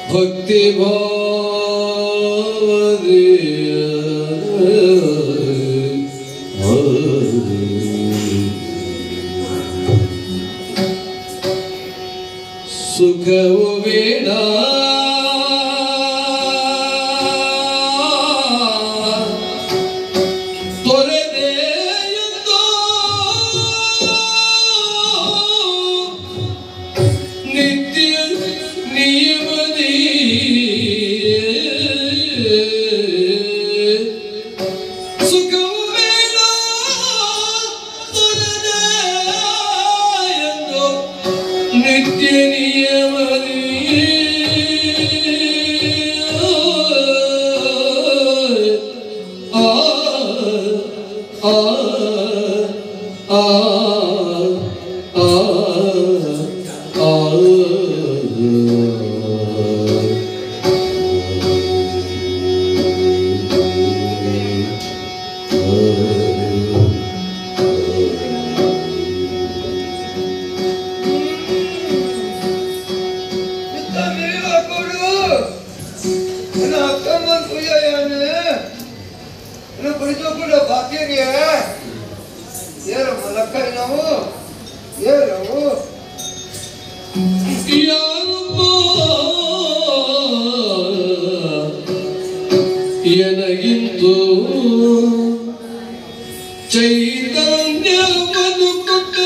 ಭಕ್ತಿ ಸುಖವು ಬೇಡ ತೊರೆದೆ ಎಂದು ನಿತ್ಯ ನಿಯಮದಿ ಸುಖವು ಬೇಡ ತೊರೆದೆ ಎಂದು ನಿತ್ಯ ನಿಯಮದಿ ಆ ಆ ಆ ಆ ಎನಗಿಂತು ಚೈತನ್ಯವನ್ನು ಕೊಟ್ಟ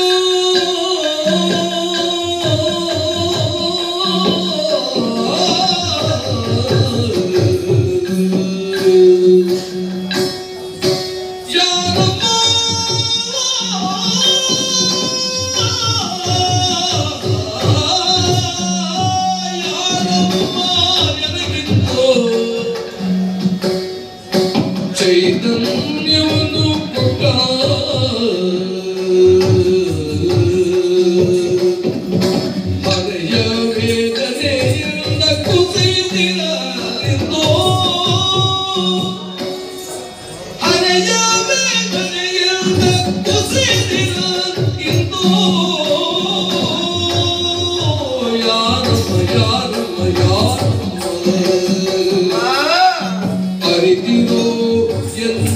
ಚೈತನ್ಯವನ್ನು ಕೊಟ್ಟ ಹರೆಯ ವೇದನೆಯಿಂದ ಕುಸಿದಿರಲೆಂದೋ ಹರೆಯ ವೇದನೆಯಿಂದ ಕುಸಿದಿರಲೆಂದೋ ಯಾರಮ್ಮ ಯಾರಮ್ಮ ಯಾರಮ್ಮ ಅರಿತಿರೋ ಎನ್ನ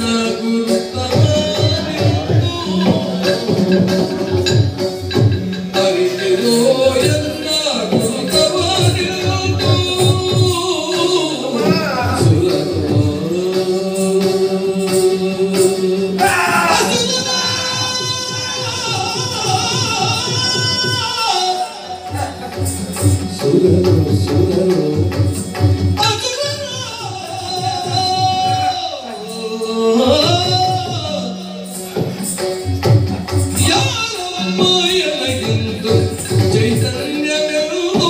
ಗುರುತವನಿಂದು ಅರಿತಿರೋ ಎನ್ನ ಗುರುತವನಿಂದು ಸುರರು ಸುರರು ಚೈತನ್ಯವೆಂದು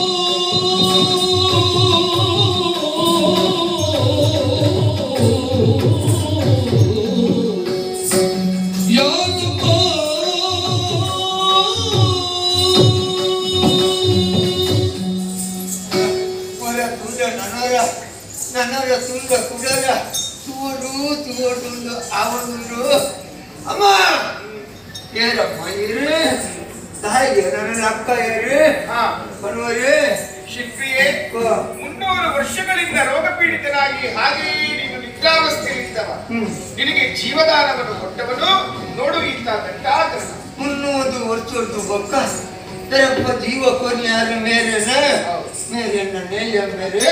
ಒಳ್ಳೆ ತುಂಡ ನನ್ನವರ ನನ್ನವರ ತುಂಡ ಕುಡಲ ತೂಡು ತೂಡುಂಡು ಅವನುಂಡು ಅಮ್ಮ ಏರಮ್ಮ ಇರು ತಾಯಿಗೆ ನನ್ನ ಅಕ್ಕ ಏರು ಹಾ ಬರುವರೆ ಶಿಲ್ಪಿಯೇ ಮುನ್ನೂರು ವರ್ಷಗಳಿಂದ ರೋಗ ಪೀಡಿತನಾಗಿ ಹಾಗೆಯೇ ನೀನು ನಿದ್ರಾವಸ್ಥೆಯಲ್ಲಿದ್ದವ ಹ್ಮ್ ನಿನಗೆ ಜೀವದಾನವನ್ನು ಕೊಟ್ಟವನು ನೋಡು ಇಂಥ ಘಟ್ಟಾಗ್ರಹ ಮುನ್ನೂರು ವರ್ಷದ್ದು ಬೊಕ್ಕ ತೆರಪ್ಪ ಜೀವ ಕೊನ್ಯಾರ ಮೇರೆನ ಮೇರೆನ ನೇಯ ಮೇರೆ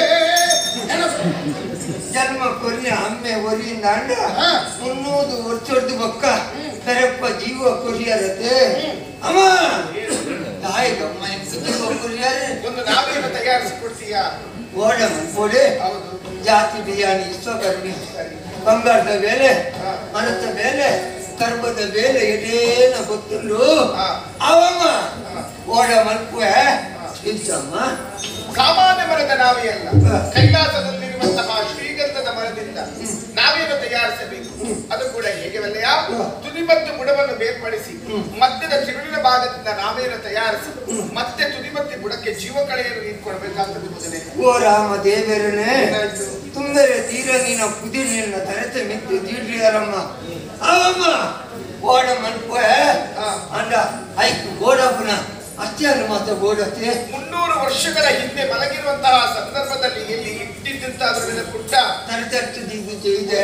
ಜನ್ಮ ಕೊನ್ಯ ಅಮ್ಮೆ ಒಲಿಯಿಂದ ಅಂಡ ಹಾ. ಮುನ್ನೂರು ವರ್ಷದ್ದು ಬೊಕ್ಕ ತೆರಪ್ಪ ಜೀವ ಕೊರಿಯರತೆ ಅಮ್ಮ ತಾಯಿಗಮ್ಮ ಎಂತ ಜೀವ ಕೊರಿಯಾರೆ ಒಂದು ನಾವೇನು ತಯಾರಿಸಿಕೊಡ್ತೀಯಾ ಓಡ ಮನ್ಪೋಡೆ ಹೌದು ಜಾತಿ ಬಿರಿಯಾನಿ ವಿಶ್ವಕರ್ಮಿ ಬಂಗಾರದ ಬೇಲೆ ಹಾ. ಮನದ ಬೇಲೆ ಕರ್ಮದ ಬೇಲೆ ಎದೇನ ಗೊತ್ತುಂಡು ಹಾ. ಅವಮ್ಮ ಹಾ. ಓಡ ಮಲ್ಪುವೆ ಇದ್ದಮ್ಮ ಸಾಮಾನ್ಯ ಮರದ ನಾವೇ ಅಲ್ಲ ಹಾ. ಕೈಲಾಸದಲ್ಲಿರುವಂತಹ ಶ್ರೀಗಂಧದ ಮರದಿಂದ ನಾವೇನು ತಯಾರಿಸಬೇಕು ಅದು ಕೂಡ ಹೇಗೆ ವಲ್ಲಯ ಹಾ. ತುದಿ ಮತ್ತು ಬುಡವನ್ನು ಬೇರ್ಪಡಿಸಿ ಹ್ಮ್. ಮಧ್ಯದ ತಿರುಳಿನ ಭಾಗದಿಂದ ನಾವೇನು ತಯಾರಿಸಿ ಮತ್ತೆ ತುದಿ ಮತ್ತು ಬುಡಕ್ಕೆ ಜೀವ ಕಳೆಯನ್ನು ನೀನು ಕೊಡಬೇಕಾಗ್ತದೆ ಮೊದಲೇ ಓ ರಾಮ ದೇವರನೇ ಏನಾಯ್ತು? ತುಂದರೆ ತೀರ ನೀನ ಪುದಿ ನಿನ್ನ ತರತೆ ಮಿತ್ತು ದೀಡ್ರಿಯರಮ್ಮ ಅವಮ್ಮ ಓಡ ಮಲ್ಪುವೆ ಹಾ. ಅಂಡ ಐಕು ಗೋಡಪ್ಪನ ಅಷ್ಟೇ ಅಲ್ಲ ಮಾತ ಗೋಡತ್ತೆ ಮುನ್ನೂರು ವರ್ಷಗಳ ಹಿಂದೆ ಮಲಗಿರುವಂತಹ ಸಂದರ್ಭ ಸಾವಿರದ ಪುಟ್ಟ ತರತಟ್ಟು ದಿದ್ದು ചെയ്ದೆ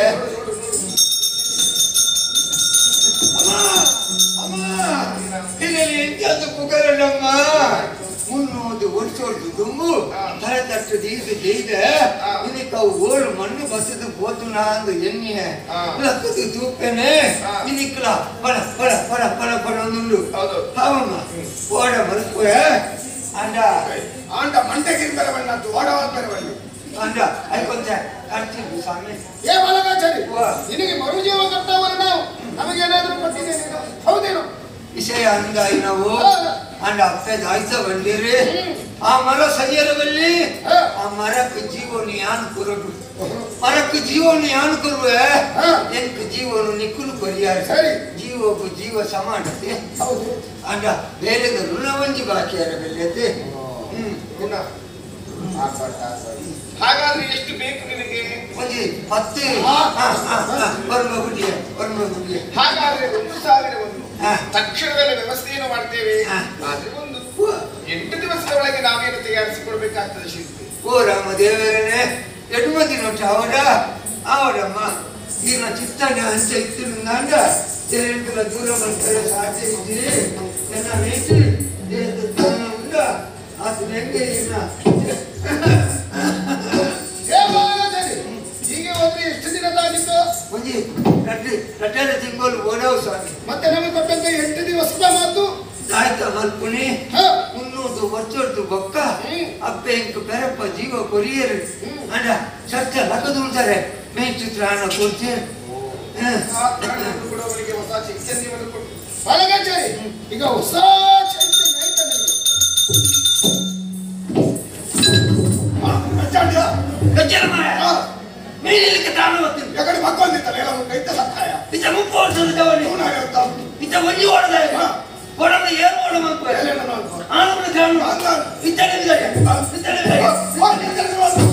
ಅಮ್ಮ ಇದರಲ್ಲಿ ಎಂತದ್ದು ಪುಕರಣ್ಣಮ್ಮ ಮುನ್ನೂರು ವರ್ಷೋದು ದುಂಬು ತರತಟ್ಟು ದೀದು ചെയ്ದೆ ಆ. ಇದಕ್ಕೆ ಓಳು ಮಣ್ಣು ಬಸದು போத்துனா அந்த எண்ணிய ಆ. ಲಕ್ಕದು ತೂಪೆನೆ ಆ. ಇನ್ನಿಕ್ಕಲ ಪಡ ಪಡ ಪಡ ಪಡ ಪಡ ಒಂದುಂಡು ಹೌದು. ಹಾವಮ್ಮ ಓಡ ಮಲ್ಪುಯ ಅಂಡ ಆಂಡ ಮಂಟಗಿರಿ ಬೆರವಣ್ಣದ್ದು ಓಡವಾದ ಬೆರವಣ್ಣು ಅಂಡ ಅದು ಕೊಂಚ ಕರ್ಚಿದ್ದು ಸ್ವಾಮಿ ಏ ಬಾಲಕಾಚಾರಿ ವಾ. ನಿನಗೆ ಮರುಜೀವ ಕೊಟ್ಟವರು ನಾವು ನಮಗೇನಾದ್ರೂ ಕೊಟ್ಟಿದ್ದೇನೆ ನೀನು? ಹೌದೇನು ವಿಷಯ ಅಂದಾಯಿ ನಾವು ಹೌದು. ಅಂಡ ಅಪ್ಪೆ ದಾಯ್ಸ ಬಂದಿರಿ ಆ ಮರ ಸರಿಯರದಲ್ಲಿ ಹಾ. ಆ ಮರಕ್ಕೆ ಜೀವನ ಯಾನ್ ಕೊರಡು ಮರಕ್ಕೆ ಜೀವನ ಯಾನ್ ಕೊರುವೆ ಹಾ. ಎಂಕ್ ಜೀವನ ನಿಕ್ಕುಲು ಕೊರಿಯಾರ ಸರಿ. ಜೀವಕ್ಕೂ ಜೀವ ಸಮಾನತೆ ಹೌದು ಅಂಡ ಬೇರೆದ ಋಣವಂಜಿ ಬಾಕಿ ಬೆಲ್ಲತೆ ಹ್ಮ್ ಗುಣ ಹಾಗಾದ್ರೆ ಎಷ್ಟು ಬೇಕು ನಿನಗೆ ಒಂಜಿ ಹತ್ತು ಹಾ. ವರ್ಮ ಗುಡಿಯ ವರ್ಮ ಗುಡಿಯ ಹಾಗಾದ್ರೆ ಒಂದು ಸಾವಿರ ಒಂದು ಹಾ. ತಕ್ಷಣದಲ್ಲಿ ವ್ಯವಸ್ಥೆಯನ್ನು ಮಾಡ್ತೇವೆ ಹಾ. ಆದ್ರೆ ಒಂದು ಎಂಟು ದಿವಸದ ಒಳಗೆ ನಾವೇನು ತಯಾರಿಸಿಕೊಡ್ಬೇಕಾಗ್ತದೆ ಶಿಲ್ಪಿ ಓ ರಾಮ ದೇವರನೇ ಎಡುಮದಿ ನೋಟ ಅವಡ ಅವಡಮ್ಮ ಈಗ ಚಿತ್ತನೆ ಅಂಚ ಇತ್ತಿರುಂದಾಂಡ ತೆರೆಂಟುಲ ದೂರ ಮಂತ್ರ ಸಾಧ್ಯ ಇದ್ದೀರಿ ನನ್ನ ನೇಟಿ ದೇಹದ ತಾನ ಉಂಡ ಅದು ಹೆಂಗೆ ಇನ್ನ ಏ ಬಾಲಕಾಚಾರಿ ಹೀಗೆ ಹೋದ್ರೆ ಎಷ್ಟು ದಿನದಾಗಿತ್ತು ಒಂಜಿ ರಟ್ಟಿ ರಟ್ಟೆಲ ತಿಂಗಳು ಓಡವು ಸ್ವಾಮಿ ಮತ್ತೆ ನಮಗೆ ಕೊಟ್ಟಂತ ಎಂಟು ದಿವಸದ ಮಾತು ದಾಯ್ತ ಮಲ್ಪುನಿ ಹಾ. ಮುನ್ನೂರು ವರ್ಷದ್ದು ಬೊಕ್ಕ ಹ್ಮ್. ಅಪ್ಪೆ ಇಂಕ ಪೆರಪ್ಪ ಜೀವ ಕೊರಿಯರು ಹ್ಮ್. ಅಂಡ ಚರ್ಚ ಲಕ್ಕದುಳ್ತಾರೆ ಮೇಚು ತ್ರಾಣ ಕೊಡ್ತಿ ಹ್ಮ್ ಆ ಪ್ರಾಣವನ್ನು ಕೊಡುವವನಿಗೆ ಹೊಸ ಚೈತನ್ಯವನ್ನು ಕೊಟ್ಟು ಬಾಲಕಾಚಾರಿ ಈಗ ಹೊಸ ಚೈತನ್ಯ ಆಯ್ತಾ ನಿನಗೆ? ಆ, ಅಜ್ಜಾಡ್ಯ. ಗಜ್ಜಲ ಮಾಯ ಆ, ಮೇಲಿಲಿಕ್ಕೆ ತಾಣ ಹೋಗ್ತೀನಿ ಎಕಡೆ ಮಕ್ಕೊಂದಿತ್ತಲ್ಲ ಎಲ್ಲ ಒಂದು ಕೈತ ಸತ್ತಾಯ ಇತ ಮುಪ್ಪು ವರ್ಷದ ಜವನಿ ಇವನು ಹೇಳ್ತ ಇತ ಒಂಜಿ ಓಡದ ಕೊಡದ ಏರು ಓಡ ಮಲ್ಪು ಎಲೆಯನ್ನು ನೋಡ್ಕೊ. ಆನಂದ ಕಾರಣ ಇತ್ತಡೆ ಬಿದ್ದಾರೆ ಇತ್ತಡೆ ಬಿದ್ದಾರೆ ಆ, ಆ, ಇದನ್ನು ನೋಡು.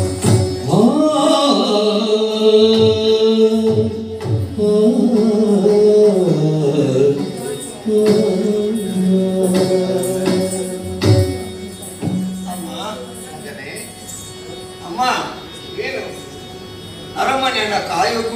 ಅಮ್ಮ ಮಗನೇ, ಅಮ್ಮ ಏನು ಅರಮನೆಯನ್ನ ಕಾಯೋಕು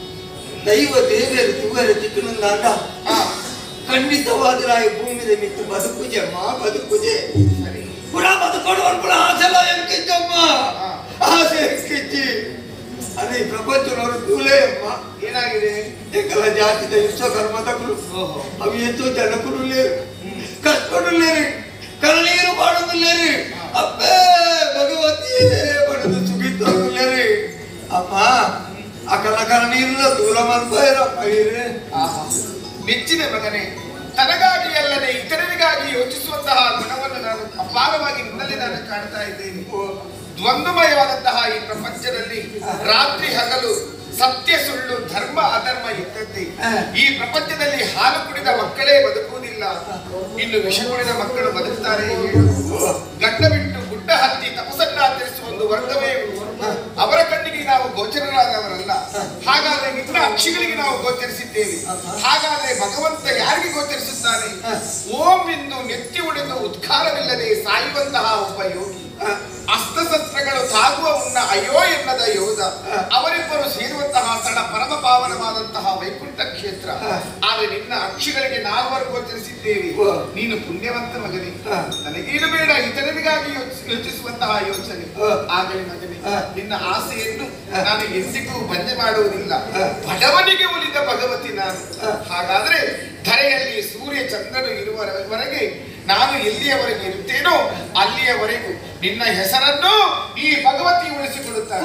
ದೈವ ದೇವಿಯರು ತುಗರು ಚಿಕ್ಕನಂದಾಂಡ ಆ, ಖಂಡಿತವಾದ್ರೆ ಈ ಭೂಮಿದ ಮಿತ್ತು ಬದುಕುಜೆ ಅಮ್ಮ ಬದುಕುಜೆ ಸರಿ ಪುರ ಬದುಕೊಂಡು ಪುರ ಆಸೆಲ್ಲ ಎಂಕಿದ್ದಮ್ಮ ಆ. ಆಸೆ ಎಂಕಿಚ್ಚಿ ಅದೇ ಈ ಪ್ರಪಂಚನವರು ತೂಲೇ ಅಮ್ಮ ಏನಾಗಿದೆ ಎಂಕಲ ಜಾತಿದ ವಿಶ್ವಕರ್ಮದಗಳು ಅವು ಎತ್ತು ಜನಕರು ಲೇರು ಕಷ್ಟಪಡು ಲೇರು ಕರಣೀರು ಮಾಡುದು ಲೇರು ಅಪ್ಪೇ ಭಗವತಿಯೇ ಬಡದು ಸುಗಿತ್ತು ಲೇರು ಅಮ್ಮ ಅಕಲ ಕರಣೀರ್ನ ದೂರ ಮನ್ಪಾಯಿರಪ್ಪ ಇರೇ ಆಹಾ. ಮೆಚ್ಚಿನ ಮಗನೇ ತನಗಾಗಿ ಅಲ್ಲದೆ ಇತರರಿಗಾಗಿ ಯೋಚಿಸುವಂತಹ ಗುಣವನ್ನು ನಾನು ಅಪಾರವಾಗಿ ನಿನ್ನಲ್ಲಿ ನಾನು ಕಾಣ್ತಾ ಇದ್ದೇನೆ ದ್ವಂದ್ವಮಯವಾದಂತಹ ಈ ಪ್ರಪಂಚದಲ್ಲಿ ರಾತ್ರಿ ಹಗಲು ಸತ್ಯ ಸುಳ್ಳು ಧರ್ಮ ಅಧರ್ಮ ಇದ್ದದ್ದೇ ಈ ಪ್ರಪಂಚದಲ್ಲಿ ಹಾಲು ಕುಡಿದ ಮಕ್ಕಳೇ ಬದುಕುವುದಿಲ್ಲ ಇನ್ನು ವಿಷ ಕುಡಿದ ಮಕ್ಕಳು ಬದುಕ್ತಾರೆ ಹೇಳು ಗಡ್ಡ ಬಿಟ್ಟು ಗುಡ್ಡ ಹತ್ತಿ ತಪಸ್ಸನ್ನ ಆಚರಿಸುವ ಒಂದು ವರ್ಗವೇ ಉಂಟು. ಅವರ ಕಣ್ಣಿಗೆ ನಾವು ಗೋಚರರಾದವರಲ್ಲ ಹಾಗಾದ್ರೆ ನಿನ್ನ ಅಕ್ಷಿಗಳಿಗೆ ನಾವು ಗೋಚರಿಸಿದ್ದೇವೆ ಹಾಗಾದ್ರೆ ಭಗವಂತ ಯಾರಿಗೆ ಗೋಚರಿಸುತ್ತಾನೆ ಓಂ ಎಂದು ನೆತ್ತಿ ಉಳಿದು ಉದ್ಘಾರವಿಲ್ಲದೆ ಸಾಯುವಂತಹ ಒಬ್ಬ ಯೋಗಿ ಅಸ್ತ್ರಶಸ್ತ್ರಗಳು ತಾಗುವ ಮುನ್ನ ಅಯ್ಯೋ ಎನ್ನದ ಯೋಧ ಅವರಿಬ್ಬರು ಸೇರುವಂತಹ ಸ್ಥಳ ಪರಮ ಪಾವನವಾದಂತಹ ವೈಕುಂಠ ಕ್ಷೇತ್ರ ಆದರೆ ನಿನ್ನ ಅಕ್ಷಿಗಳಿಗೆ ನಾಲ್ವರು ಗೋಚರಿಸಿದ್ದೇವೆ ನೀನು ಪುಣ್ಯವಂತ ಮಗನೇ ನನಗೇನು ಬೇಡ ಇತರರಿಗಾಗಿ ಯೋಚಿ- ಯೋಚಿಸುವಂತಹ ಯೋಚನೆ ಆಗಲಿ ಮಗನೇ ನಿನ್ನ ಆಸೆಯನ್ನು ನಾನು ಎಂದಿಗೂ ಬಂದೆ ಮಾಡುವುದಿಲ್ಲ ಬಡವನಿಗೆ ಉಳಿದ ಭಗವತಿ ನಾನು ಹಾಗಾದ್ರೆ ಧರೆಯಲ್ಲಿ ಸೂರ್ಯ ಚಂದ್ರನು ಇರುವವರೆಗೆ ನಾನು ಎಲ್ಲಿಯವರೆಗೆ ಇರುತ್ತೇನೋ ಅಲ್ಲಿಯವರೆಗೂ ನಿನ್ನ ಹೆಸರನ್ನು ಈ ಭಗವತಿ ಉಳಿಸಿಕೊಡುತ್ತಾನೆ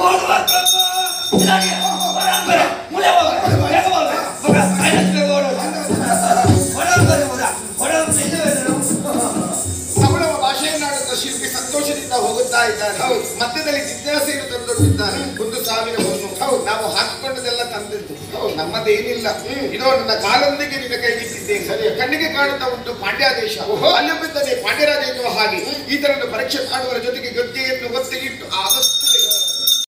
ತಮಿಳವ ಭಾಷೆಯನ್ನಾಡುತ್ತ ಶಿಲ್ಪಿ ಸಂತೋಷದಿಂದ ಹೋಗುತ್ತಾ ಇದ್ದಾನೆ ಮಧ್ಯದಲ್ಲಿ ಜಿಜ್ಞಾಸೆಯನ್ನು ತಂದೊಡ್ಡಿದ್ದಾನೆ ಒಂದು ಸಾವಿರ ಒಂದು ಹೌದು ನಾವು ಹಾಕಿಕೊಂಡದೆಲ್ಲ ತಂದಿದ್ದು ಹೌದು ನಮ್ಮದೇನಿಲ್ಲ ಇದೋ ನನ್ನ ಕಾಲೊಂದಿಗೆ ನಿನ್ನ ಕೈಗಿಟ್ಟಿದ್ದೇನೆ ಸರಿ ಕಣ್ಣಿಗೆ ಕಾಣುತ್ತಾ ಉಂಟು ಪಾಂಡ್ಯ ದೇಶ ಅಲ್ಲಿಂದಲೇ ಪಾಂಡ್ಯರಾಜ ಎನ್ನುವ ಹಾಗೆ ಈತನನ್ನು ಪರೀಕ್ಷೆ ಮಾಡುವರ ಜೊತೆಗೆ